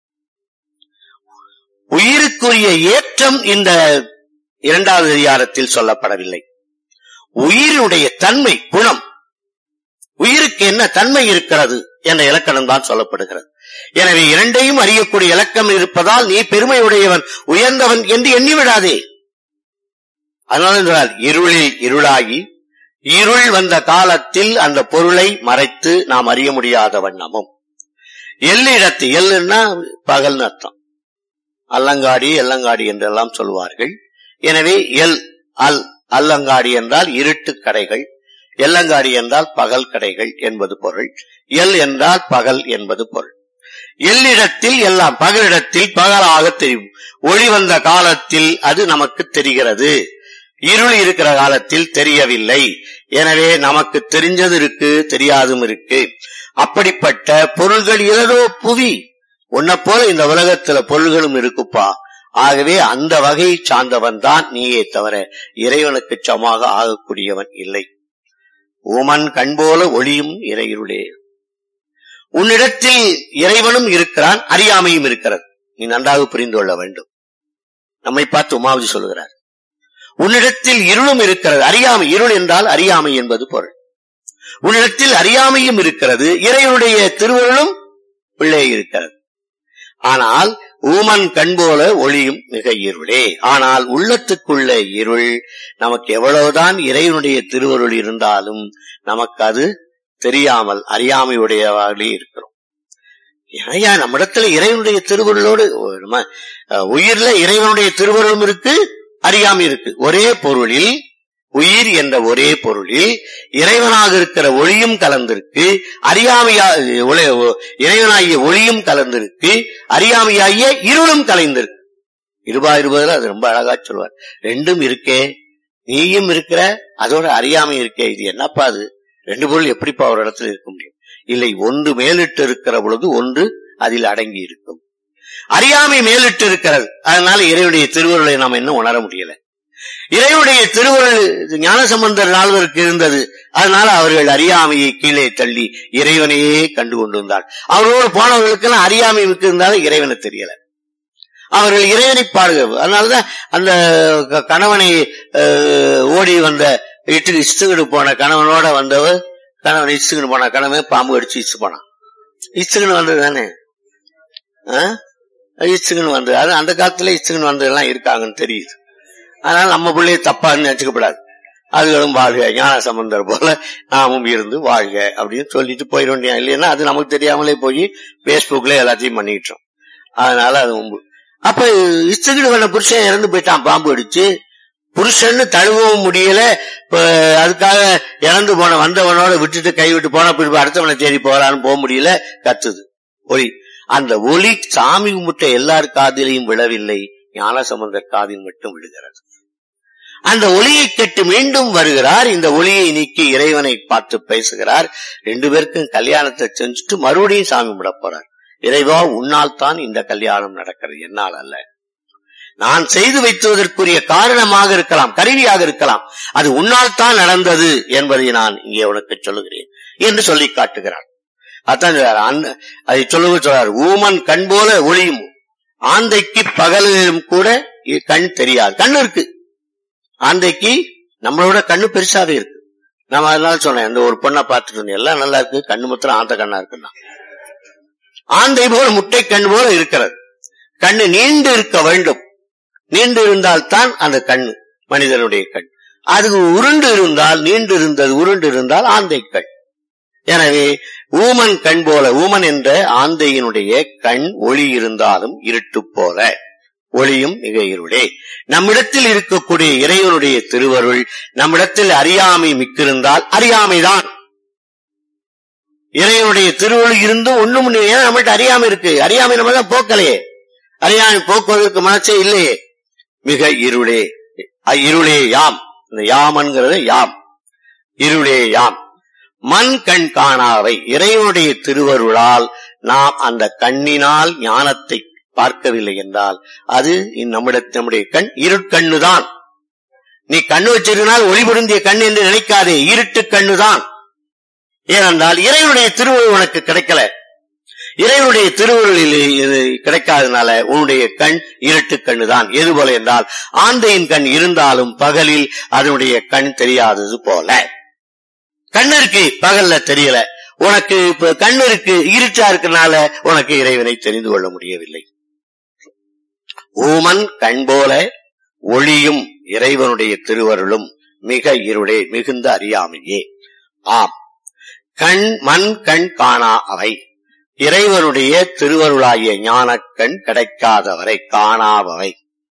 உயிருக்குரிய ஏற்றம் இந்த இரண்டாவது அதிகாரத்தில் சொல்லப்படவில்லை உயிரினுடைய தன்மை குணம் உயிருக்கு என்ன தன்மை இருக்கிறது என்ற இலக்கணம் தான் சொல்லப்படுகிறது எனவே இரண்டையும் அறியக்கூடிய இலக்கம் இருப்பதால் நீ பெருமையுடையவன் உயர்ந்தவன் என்று எண்ணிவிடாதே அதனால இருளில் இருளாகி இருள் வந்த காலத்தில் அந்த பொருளை மறைத்து நாம் அறிய முடியாத வண்ணமும் எல்லிடத்து எல்லுன்னா பகல்னு அர்த்தம் அல்லங்காடி எல்லங்காடி என்றெல்லாம் சொல்வார்கள் எனவே எல் அல் அல்லங்காடி என்றால் இருட்டு கடைகள் எல்லங்காடி என்றால் பகல் கடைகள் என்பது பொருள் எல் என்றால் பகல் என்பது பொருள் எல்லிடத்தில் எல்லாம் பகலிடத்தில் பகலாக தெரியும் ஒளி வந்த காலத்தில் அது நமக்கு தெரிகிறது இருள் இருக்கிற காலத்தில் தெரியவில்லை எனவே நமக்கு தெரிஞ்சது இருக்கு தெரியாதும் இருக்கு அப்படிப்பட்ட பொருள்கள் ஏதோ புவி உன்னை போல இந்த உலகத்துல பொருள்களும் இருக்குப்பா ஆகவே அந்த வகையை சார்ந்தவன் தான் நீயே தவிர இறைவனுக்கு சமமாக ஆகக்கூடியவன் இல்லை உமன் கண்போல ஒளியும் இறையிருளே உன்னிடத்தில் இறைவனும் இருக்கிறான் அறியாமையும் இருக்கிறது நீ நன்றாக புரிந்து கொள்ள வேண்டும் நம்மை பார்த்து உமாவதி சொல்லுகிறார் உன்னிடத்தில் இருளும் இருக்கிறது அறியாமை இருள் என்றால் அறியாமை என்பது பொருள் உன்னிடத்தில் அறியாமையும் இருக்கிறது இறைவனுடைய திருவருளும் உள்ளே இருக்கிறது ஆனால் ஊமன் கண் போல ஒளியும் மிக இருளே ஆனால் உள்ளத்துக்குள்ள இருள் நமக்கு எவ்வளவுதான் இறைவனுடைய திருவருள் இருந்தாலும் நமக்கு அது தெரியாமல் அறியாமையுடையவாகவே இருக்கிறோம் ஏனையா நம்மிடத்துல இறைவனுடைய திருவருளோடு நம்ம உயிர்ல இறைவனுடைய திருவருளும் இருக்கு அறியாமை இருக்கு ஒரே பொருளில் உயிர் என்ற ஒரே பொருளில் இறைவனாக இருக்கிற ஒளியும் கலந்திருக்கு அறியாமையா இறைவனாகிய ஒளியும் கலந்திருக்கு அறியாமையாகிய இருளும் கலைந்திருக்கு இருபா இருபதுல அது ரொம்ப அழகா சொல்வார் ரெண்டும் இருக்கே நீயும் இருக்கிற அதோட அறியாமை இருக்கே இது என்னப்பா அது ரெண்டு பொருள் எப்படிப்பா ஒரு இடத்துல இருக்க முடியும் இல்லை ஒன்று மேலிட்டு இருக்கிற பொழுது ஒன்று அதில் அடங்கி இருக்கும் அறியாமை மேலிட்டு இருக்கிறது அதனால இறைவனுடைய திருவருளை நாம் இன்னும் உணர முடியல இறைவனுடைய திருவுருள் ஞானசம்பந்தர் நால்வருக்கு இருந்தது அதனால அவர்கள் அறியாமையை கீழே தள்ளி இறைவனையே கண்டு கொண்டு வந்தார் அவரோடு போனவர்களுக்கெல்லாம் அறியாமை இருந்தாலும் இறைவனை தெரியல அவர்கள் இறைவனை பாடுக அதனாலதான் அந்த கணவனை ஓடி வந்த இட்டு இஷ்டகிடு போன கணவனோட வந்தவர் கணவன் இஷ்டகிடு போன கணவன் பாம்பு அடிச்சு இச்சு போனான் இச்சுக்குன்னு வந்தது தானே இச்சுக்குன்னு வந்தது அது அந்த காலத்துல இச்சுக்குன்னு வந்ததெல்லாம் இருக்காங்கன்னு தெரியுது அதனால நம்ம பிள்ளைய தப்பான்னு நினைச்சுக்கப்படாது அதுகளும் வாழ்க ஞான சம்பந்தர் போல நாமும் இருந்து வாழ்க அப்படின்னு சொல்லிட்டு போயிட வேண்டிய இல்லைன்னா அது நமக்கு தெரியாமலே போய் பேஸ்புக்ல எல்லாத்தையும் பண்ணிட்டோம் அதனால அது உம்பு அப்ப இஷ்டகிடு பண்ண புருஷன் இறந்து போயிட்டான் பாம்பு அடிச்சு புருஷன்னு தழுவவும் முடியல இப்ப அதுக்காக இறந்து போன வந்தவனோட விட்டுட்டு கை விட்டு போன பிறகு அடுத்தவனை தேடி போறான்னு போக முடியல கத்துது ஒலி அந்த ஒலி சாமி கும்பிட்ட எல்லார் காதிலையும் விழவில்லை ஞானசம்பந்தர் காதில் மட்டும் விழுகிறது அந்த ஒளியை கேட்டு மீண்டும் வருகிறார் இந்த ஒளியை நீக்கி இறைவனை பார்த்து பேசுகிறார் ரெண்டு பேருக்கும் கல்யாணத்தை செஞ்சுட்டு மறுபடியும் சாமி கும்பிட போறார் இறைவா உன்னால் தான் இந்த கல்யாணம் நடக்கிறது என்னால் அல்ல நான் செய்து வைத்துவதற்குரிய காரணமாக இருக்கலாம் கருவியாக இருக்கலாம் அது உன்னால் தான் நடந்தது என்பதை நான் இங்கே உனக்கு சொல்லுகிறேன் என்று சொல்லி காட்டுகிறார் அதான் சொல்றார். அந்த- அதை சொல்லுங்க சொல்றார் ஊமன் கண் போல ஒளியும் ஆந்தைக்கு பகலிலும் கூட இ- கண் தெரியாது கண்ணு இருக்கு ஆந்தைக்கு நம்மளோட கண்ணு பெருசாவே இருக்கு நம்ம அதனால சொன்னேன் இந்த ஒரு பொண்ணை பார்த்துட்டு இருந்தேன் எல்லாம் நல்லா இருக்கு கண்ணு மாத்திரம் ஆந்த கண்ணா இருக்குன்னா ஆந்தை போல முட்டை கண் போல இருக்கிறது கண்ணு நீண்டு இருக்க வேண்டும் நீண்டு இருந்தால்தான் அந்த கண்ணு மனிதனுடைய கண் அது உருண்டு இருந்தால் நீண்டு இருந்தது உருண்டு இருந்தால் ஆந்தை கண் எனவே ஊமன் கண் போல ஊமன் என்ற ஆந்தையினுடைய கண் ஒளி இருந்தாலும் இருட்டு போல ஒளியும் மிக இருளே நம்மிடத்தில் இருக்கக்கூடிய இறைவனுடைய திருவருள் நம்மிடத்தில் அறியாமை மிக்கிருந்தால் அறியாமைதான் இறைவனுடைய திருவருள் இருந்தும் ஒண்ணும் இல்லை. ஏன்னா நம்மகிட்ட அறியாமை இருக்கு அறியாமை நம்ம தான் போக்கலையே அறியாமை போக்குவதற்கு மனசே இல்லையே மிக இருளே அ- இருளே யாம் இந்த யாமன்கிறது யாம் இருளே யாம் மண் கண் காணாவை இறைவனுடைய திருவருளால் நாம் அந்த கண்ணினால் ஞானத்தை பார்க்கவில்லை என்றால் அது நம்மிடத்தில் நம்முடைய கண் இருட்கண்ணுதான் நீ கண்ணு வச்சிருந்தால் ஒளிபுரிந்திய கண் என்று நினைக்காதே இருட்டு கண்ணுதான் ஏனென்றால் இறைவனுடைய திருவருள் உனக்கு கிடைக்கல இறைவனுடைய திருவருளில் இது கிடைக்காதனால உன்னுடைய கண் இருட்டு கண்ணுதான் எது போல என்றால் ஆந்தையின் கண் இருந்தாலும் பகலில் அதனுடைய கண் தெரியாதது போல கண்ணு இருக்கு பகல்ல தெரியல உனக்கு இப்ப கண்ணு இருக்கு இருட்டா இருக்கனால உனக்கு இறைவனை தெரிந்து கொள்ள முடியவில்லை ஊமன் கண் போல ஒளியும் இறைவனுடைய திருவருளும் மிக இருளே மிகுந்த அறியாமையே ஆம் கண் மண் கண் காணா அவை இறைவனுடைய திருவருளாகிய ஞானக்கண் கிடைக்காதவரை காணாதவை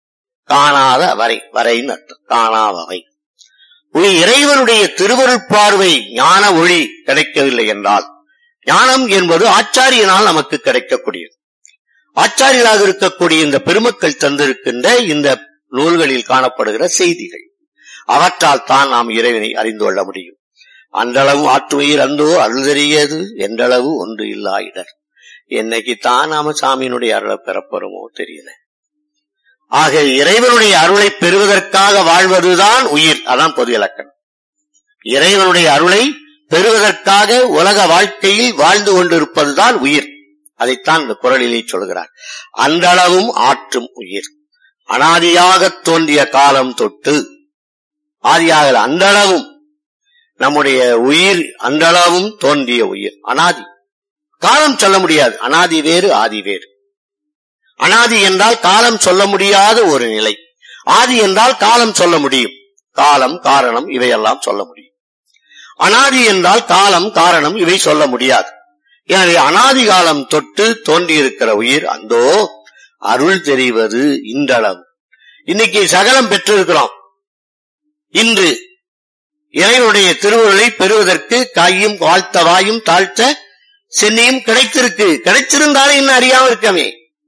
காணாத வரை வரைன்னு அர்த்தம் காணாதவை உன் இறைவனுடைய திருவருள் பார்வை ஞான ஒளி கிடைக்கவில்லை என்றால் ஞானம் என்பது ஆச்சாரியனால் நமக்கு கிடைக்கக்கூடியது ஆச்சாரியராக இருக்கக்கூடிய இந்த பெருமக்கள் தந்திருக்கின்ற இந்த நூல்களில் காணப்படுகிற செய்திகள் அவற்றால் தான் நாம் இறைவனை அறிந்து கொள்ள முடியும் அன்றளவு ஆற்றுயிர் அந்தோ அருள் தெரியது என்றளவு ஒன்று இல்லா இடர் என்னைக்கு தான் நாம சாமியினுடைய அருளை பெறப்போறோமோ தெரியல ஆக இறைவனுடைய அருளை பெறுவதற்காக வாழ்வதுதான் உயிர் அதான் பொது இலக்கணம் இறைவனுடைய அருளை பெறுவதற்காக உலக வாழ்க்கையில் வாழ்ந்து கொண்டிருப்பதுதான் உயிர் அதைத்தான் இந்த குரலிலே சொல்கிறார் அன்றளவும் ஆற்றும் உயிர் அனாதியாக தோன்றிய காலம் தொட்டு ஆதியாக அந்தளவும் நம்முடைய உயிர் அந்தளவும் தோன்றிய உயிர் அனாதி காலம் சொல்ல முடியாது அனாதி வேறு ஆதி வேறு அனாதி என்றால் காலம் சொல்ல முடியாத ஒரு நிலை ஆதி என்றால் காலம் சொல்ல முடியும் காலம் காரணம் இவையெல்லாம் சொல்ல முடியும் அனாதி என்றால் காலம் காரணம் இவை சொல்ல முடியாது எனவே அனாதி காலம் தொட்டு தோன்றியிருக்கிற உயிர் அந்தோ அருள் தெரிவது இன்றளவு இன்னைக்கு சகலம் பெற்றிருக்கிறோம் இன்று இறைவனுடைய திருவுருளை பெறுவதற்கு கையும் வாழ்த்த வாயும் தாழ்த்த சென்னியும் கிடைத்திருக்கு கிடைச்சிருந்தாலும் இன்னும் அறியாம இருக்கமே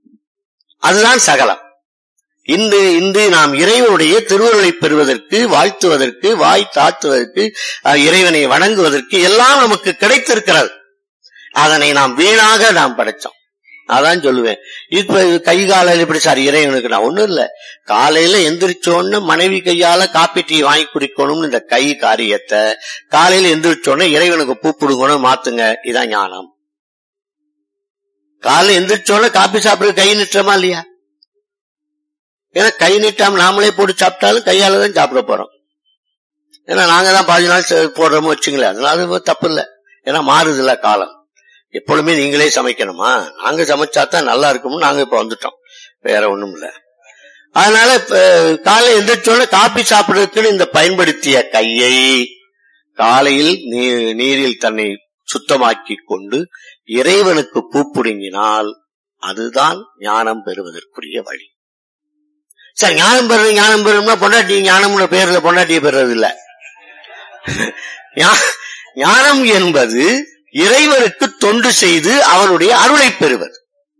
அதுதான் சகலம் இன்று இன்று நாம் இறைவனுடைய திருவுருளை பெறுவதற்கு வாழ்த்துவதற்கு வாய் தாழ்த்துவதற்கு அஹ், இறைவனை வணங்குவதற்கு எல்லாம் நமக்கு கிடைத்திருக்கிறது அதனை நாம் வீணாக நாம் படைச்சோம் அதான் சொல்லுவேன் இப்ப இது கை காலையில இப்படி சார் இறைவனுக்கு நான் ஒண்ணும் இல்ல காலையில எந்திரிச்சோன்னு மனைவி கையால காப்பி டீ வாங்கி குடிக்கணும்னு இந்த கை காரியத்தை காலையில எந்திரிச்சோன்னு இறைவனுக்கு பூ புடுங்கணும் மாத்துங்க இதான் ஞானம் காலையில எந்திரிச்சோன்னு காப்பி சாப்பிடுறது கை நிட்டுறமா இல்லையா ஏன்னா கை நீட்டாம நாமளே போட்டு சாப்பிட்டாலும் கையால தான் சாப்பிட போறோம் ஏன்னா நாங்க தான் பாதி நாள் செ- போடுறோமோ வச்சுங்களேன் அதனால அது தப்பு இல்ல ஏன்னா மாறுதுல காலம் எப்பொழுதுமே நீங்களே சமைக்கணுமா நாங்க சமைச்சா தான் நல்லா இருக்கும்னு நாங்க இப்ப வந்துட்டோம் வேற ஒண்ணும் இல்ல அதனால இப்ப காலை எந்திரிச்சோட காப்பி சாப்பிடுறதுக்குன்னு இந்த பயன்படுத்திய கையை காலையில் நீ- நீரில் தன்னை சுத்தமாக்கி கொண்டு இறைவனுக்கு பூப்புடுங்கினால் அதுதான் ஞானம் பெறுவதற்குரிய வழி சார் ஞானம் பெறுறது ஞானம் பெறும்னா பொண்டாட்டி ஞானம்னு பேர்ல பொண்டாட்டியை பெறுறது இல்ல ஞா- ஞானம் என்பது இறைவனுக்கு தொண்டு செய்து அவனுடைய அருளை பெறுவது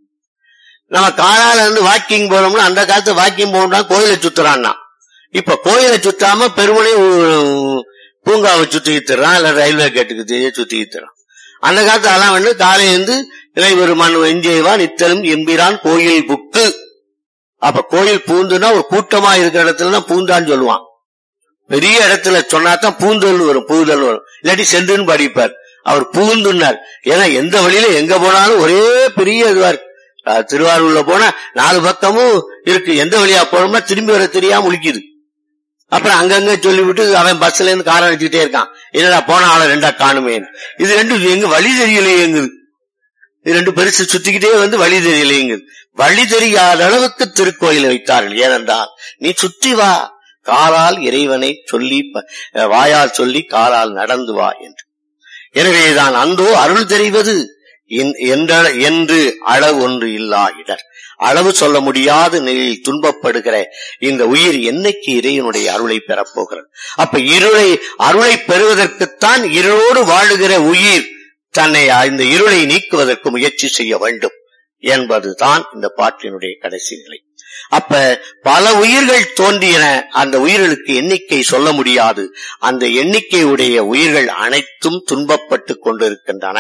நம்ம காலால இருந்து வாக்கிங் போறோம்னா அந்த காலத்து வாக்கிங் போனோம்னா கோயிலை சுத்துறான்னா இப்ப கோயிலை சுத்தாம பெருமனை ஊ- பூங்காவை சுத்திக்கிட்டுறான் இல்ல ரயில்வே கேட்டுக்கு சுத்திக்கிட்டுறான் அந்த காலத்து அதெல்லாம் வந்து காலையில இருந்து இறைவருமான் எஞ்சேவா நித்தலும் எம்பிரான் கோயில் புக்கு அப்ப கோயில் பூந்துனா ஒரு கூட்டமா இருக்கிற இடத்துல தான் பூந்தான்னு சொல்லுவான் பெரிய இடத்துல சொன்னாதான் பூந்தல் வரும் பூதல் வரும் இல்லாட்டி சென்றுன்னு படிப்பார் அவர் பூந்துன்னார் ஏன்னா எந்த வழியில எங்க போனாலும் ஒரே பெரிய இதுவா இருக்கு அஹ் திருவாரூர்ல போனா நாலு பக்கமும் இருக்கு எந்த வழியா போனோம்னா திரும்பி வர தெரியாம முழிக்குது அப்புறம் அங்கங்க சொல்லிவிட்டு அவன் பஸ்ல இருந்து காரை அடிச்சுட்டே இருக்கான் என்னடா போன ஆளை ரெண்டா காணுமே இது ரெண்டும் எங்க வழி தெரியலையேங்குது இது ரெண்டு பெருசு சுத்திக்கிட்டே வந்து வழி தெரியலையேங்குது வழி தெரியாத அளவுக்கு திருக்கோயிலை வைத்தார்கள் ஏனென்றால் நீ சுற்றி வா காலால் இறைவனை சொல்லி ப- வாயால் சொல்லி காலால் நடந்து வா என்று எனவேதான் அந்தோ அருள் தெரிவது என்- என்ற- என்று அளவு ஒன்று இல்லா இடர் அளவு சொல்ல முடியாத நிலையில் துன்பப்படுகிற இந்த உயிர் என்னைக்கு இறைவனுடைய அருளை பெறப்போகிறது அப்ப இருளை அருளை பெறுவதற்குத்தான் இருளோடு வாழுகிற உயிர் தன்னை இந்த இருளை நீக்குவதற்கு முயற்சி செய்ய வேண்டும் என்பதுதான் இந்த பாட்டினுடைய கடைசி நிலை அப்ப பல உயிர்கள் தோன்றியன அந்த உயிர்களுக்கு எண்ணிக்கை சொல்ல முடியாது அந்த எண்ணிக்கையுடைய உயிர்கள் அனைத்தும் துன்பப்பட்டு கொண்டிருக்கின்றன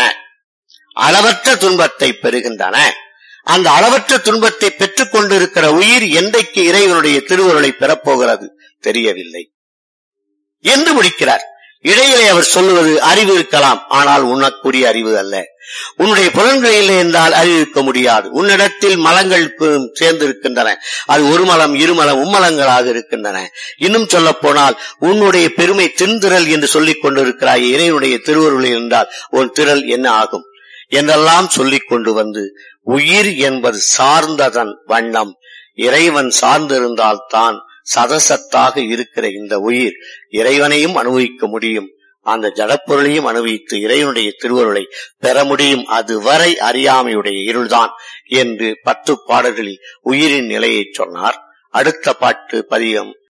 அளவற்ற துன்பத்தை பெறுகின்றன அந்த அளவற்ற துன்பத்தை பெற்றுக் கொண்டிருக்கிற உயிர் என்றைக்கு இறைவனுடைய திருவருளை பெறப்போகிறது தெரியவில்லை என்று முடிக்கிறார் இடையிலே அவர் சொல்லுவது அறிவு இருக்கலாம் ஆனால் உனக்குரிய அறிவு அல்ல உன்னுடைய புலன்கள் இல்லை என்றால் அறிவிக்க முடியாது உன்னிடத்தில் மலங்கள் கு- சேர்ந்து இருக்கின்றன அது ஒரு மலம் இருமலம் மும்மலங்களாக இருக்கின்றன இன்னும் சொல்ல போனால் உன்னுடைய பெருமை தின்திரல் என்று சொல்லிக் கொண்டிருக்கிறாய் இறைவனுடைய திருவருளில் என்றால் உன் திரள் என்ன ஆகும் என்றெல்லாம் சொல்லிக் கொண்டு வந்து உயிர் என்பது சார்ந்ததன் வண்ணம் இறைவன் சார்ந்திருந்தால் தான் சதசத்தாக இருக்கிற இந்த உயிர் இறைவனையும் அனுபவிக்க முடியும் அந்த ஜடப்பொருளையும் அனுபவித்து இறைவனுடைய திருவருளை பெற முடியும் அதுவரை அறியாமையுடைய இருள்தான் என்று பத்து பாடல்களில் உயிரின் நிலையை சொன்னார் அடுத்த பாட்டு பதியம்